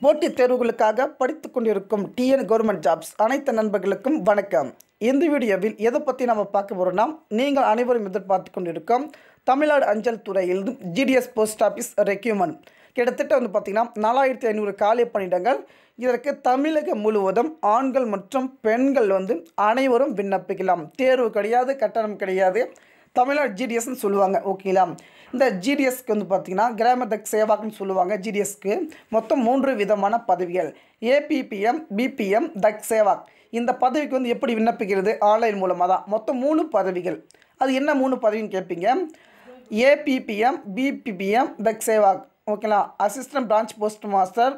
போட்டித் தேர்வுகளுக்காக படித்து கொண்டிருக்கும் டிஎன் கவர்மெண்ட் ஜாப்ஸ் அனைத்து நண்பர்களுக்கும் வணக்கம் இந்த வீடியோவில் எதை பற்றி நம்ம பார்க்க போகிறோம்னா நீங்கள் அனைவரும் எதிர்பார்த்து கொண்டிருக்கும் தமிழ்நாடு அஞ்சல் துறையில் ஜிடிஎஸ் போஸ்ட் ஆஃபீஸ் ரெக்யூமெண்ட் கிட்டத்தட்ட வந்து பார்த்திங்கன்னா நாலாயிரத்தி ஐநூறு காலி பணியிடங்கள் இதற்கு தமிழகம் முழுவதும் ஆண்கள் மற்றும் பெண்கள் வந்து அனைவரும் விண்ணப்பிக்கலாம் தேர்வு கிடையாது கட்டணம் கிடையாது தமிழ்நாடு ஜிடிஎஸ்ன்னு சொல்லுவாங்க ஓகேங்களா இந்த ஜிடிஎஸ்க்கு வந்து பார்த்திங்கன்னா கிராம தக் சேவாக்னு சொல்லுவாங்க ஜிடிஎஸ்க்கு மொத்தம் மூன்று விதமான பதவிகள் ஏபிபிஎம் பிபிஎம் தக் சேவாக் இந்த பதவிக்கு வந்து எப்படி விண்ணப்பிக்கிறது ஆன்லைன் மூலமாக தான் மொத்தம் மூணு பதவிகள் அது என்ன மூணு பதவின்னு கேட்பீங்க ஏபிபிஎம் பிபிபிஎம் தக் சேவாக் ஓகேங்களா assistant branch post master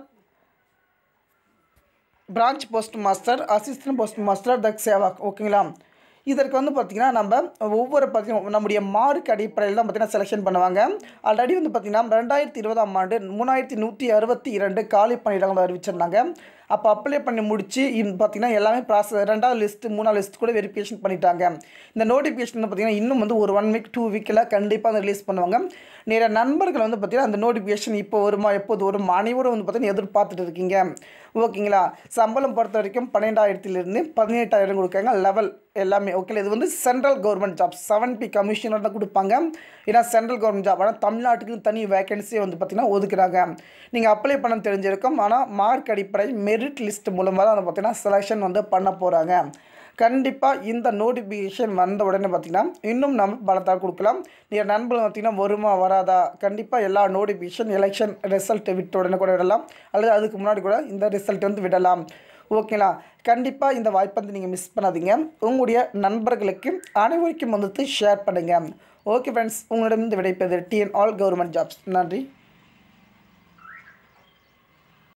branch post master assistant post master Dak Sevak ஓகேங்களா இதற்கு வந்து பார்த்திங்கன்னா நம்ம ஒவ்வொரு பற்றியும் நம்முடைய மார்க் அடிப்படையில் தான் பார்த்திங்கன்னா செலெக்ஷன் பண்ணுவாங்க ஆல்ரெடி வந்து பார்த்திங்கன்னா ரெண்டாயிரத்தி இருபதாம் ஆண்டு மூணாயிரத்தி நூற்றி அறுபத்தி இரண்டு காலி பணியிடங்கள் அறிவிச்சிருந்தாங்க அப்போ அப்ளை பண்ணி முடிச்சு இது பார்த்திங்கன்னா எல்லாமே ப்ராசஸ் ரெண்டாவது லிஸ்ட்டு மூணாவது லிஸ்ட் கூட வெரிஃபிகேஷன் பண்ணிட்டாங்க இந்த நோட்டிஃபிகேஷன் பார்த்திங்கன்னா இன்னும் வந்து ஒரு ஒன் வீக் டூ வீக்கில் கண்டிப்பாக அதை ரிலீஸ் பண்ணுவாங்க நிறைய நண்பர்கள் வந்து பார்த்திங்கன்னா அந்த நோட்டிஃபிகேஷன் இப்போ வருமா எப்போது வரும் அனைவரும் வந்து பார்த்திங்கன்னா எதிர்பார்த்துட்டு இருக்கீங்க ஓகேங்களா சம்பளம் பொறுத்த வரைக்கும் பன்னெண்டாயிரத்திலிருந்து பதினெட்டாயிரம் கொடுக்காங்க லெவல் எல்லாமே ஓகே இது வந்து central government job seven B commissioner தான் கொடுப்பாங்க ஏன்னா சென்ட்ரல் கவர்மெண்ட் ஜாப் ஆனால் தமிழ்நாட்டுக்கு தனி வேகன்சி வந்து பார்த்திங்கன்னா ஒதுக்குறாங்க நீங்கள் அப்ளை பண்ண தெரிஞ்சிருக்கும் ஆனால் மார்க் அடிப்படை மெரிட் லிஸ்ட் மூலமாக தான் வந்து பார்த்திங்கன்னா செலெக்ஷன் வந்து பண்ண போகிறாங்க கண்டிப்பாக இந்த நோட்டிஃபிகேஷன் வந்த உடனே பார்த்திங்கன்னா இன்னும் நம்ம பலத்தால் கொடுக்கலாம் நீங்கள் நண்பர்கள் பார்த்திங்கன்னா வருமா வராதா கண்டிப்பாக எல்லா நோட்டிஃபிகேஷன் எலெக்ஷன் ரிசல்ட் விட்ட உடனே கூட விடலாம் அல்லது அதுக்கு முன்னாடி கூட இந்த ரிசல்ட் வந்து விடலாம் ஓகேங்களா கண்டிப்பாக இந்த வாய்ப்பை வந்து நீங்கள் மிஸ் பண்ணாதீங்க உங்களுடைய நண்பர்களுக்கு அனைவருக்கும் வந்துட்டு ஷேர் பண்ணுங்கள் ஓகே ஃப்ரெண்ட்ஸ் உங்களிடம் விடைபெறுது டிஎன் ஆல் கவர்மெண்ட் ஜாப்ஸ் நன்றி